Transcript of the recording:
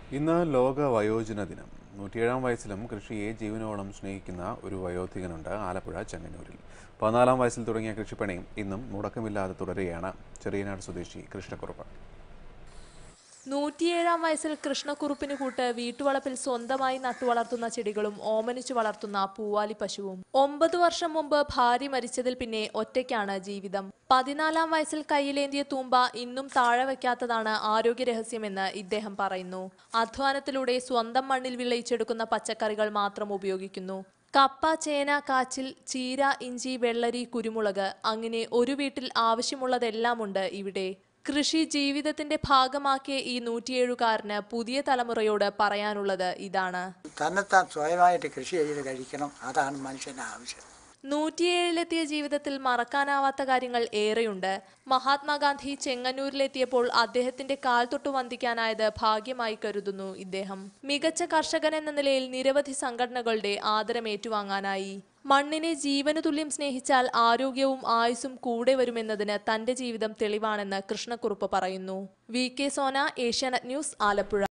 ഇന്ന് ലോക വയോജന ദിനം നൂറ്റിയേഴാം വയസ്സിലും കൃഷിയെ ജീവനോളം സ്നേഹിക്കുന്ന ഒരു വയോധികനുണ്ട് ആലപ്പുഴ ചെങ്ങന്നൂരിൽ പതിനാലാം വയസ്സിൽ തുടങ്ങിയ കൃഷിപ്പണി ഇന്നും മുടക്കമില്ലാതെ തുടരുകയാണ് ചെറിയനാട് സ്വദേശി കൃഷ്ണക്കുറുപ്പ് നൂറ്റിയേഴാം വയസ്സിൽ കൃഷ്ണക്കുറുപ്പിന് കൂട്ട് വീട്ടുവളപ്പിൽ സ്വന്തമായി നട്ടുവളർത്തുന്ന ചെടികളും ഓമനിച്ചു വളർത്തുന്ന പൂവാലി പശുവും ഒമ്പത് വർഷം മുമ്പ് ഭാര്യ മരിച്ചതിൽ പിന്നെ ഒറ്റയ്ക്കാണ് ജീവിതം പതിനാലാം വയസ്സിൽ കയ്യിലേന്തിയ തൂമ്പ ഇന്നും താഴെ വയ്ക്കാത്തതാണ് ആരോഗ്യ രഹസ്യമെന്ന് ഇദ്ദേഹം പറയുന്നു അധ്വാനത്തിലൂടെ സ്വന്തം മണ്ണിൽ വിളയിച്ചെടുക്കുന്ന പച്ചക്കറികൾ മാത്രം ഉപയോഗിക്കുന്നു കപ്പ ചേന കാച്ചിൽ ചീര ഇഞ്ചി വെള്ളരി കുരുമുളക് അങ്ങനെ ഒരു വീട്ടിൽ ആവശ്യമുള്ളതെല്ലാം ഉണ്ട് ഇവിടെ കൃഷി ജീവിതത്തിന്റെ ഭാഗമാക്കിയ ഈ നൂറ്റിയേഴുകാരന് പുതിയ തലമുറയോട് പറയാനുള്ളത് ഇതാണ് തന്നെത്താൻ സ്വയമായിട്ട് കൃഷി ചെയ്ത് കഴിക്കണം അതാണ് മനുഷ്യൻ്റെ ആവശ്യം നൂറ്റിയേഴിലെത്തിയ ജീവിതത്തിൽ മറക്കാനാവാത്ത കാര്യങ്ങൾ ഏറെയുണ്ട് മഹാത്മാഗാന്ധി ചെങ്ങന്നൂരിലെത്തിയപ്പോൾ അദ്ദേഹത്തിന്റെ കാൽ തൊട്ടു വന്ദിക്കാനായത് ഭാഗ്യമായി കരുതുന്നു ഇദ്ദേഹം മികച്ച കർഷകൻ എന്ന നിലയിൽ നിരവധി സംഘടനകളുടെ ആദരം ഏറ്റുവാങ്ങാനായി മണ്ണിനെ ജീവനു തുല്യം സ്നേഹിച്ചാൽ ആരോഗ്യവും ആയുസ്സും കൂടെ വരുമെന്നതിന് തന്റെ ജീവിതം തെളിവാണെന്ന് കൃഷ്ണക്കുറുപ്പ് പറയുന്നു V K Sona Asianet news Alappuzha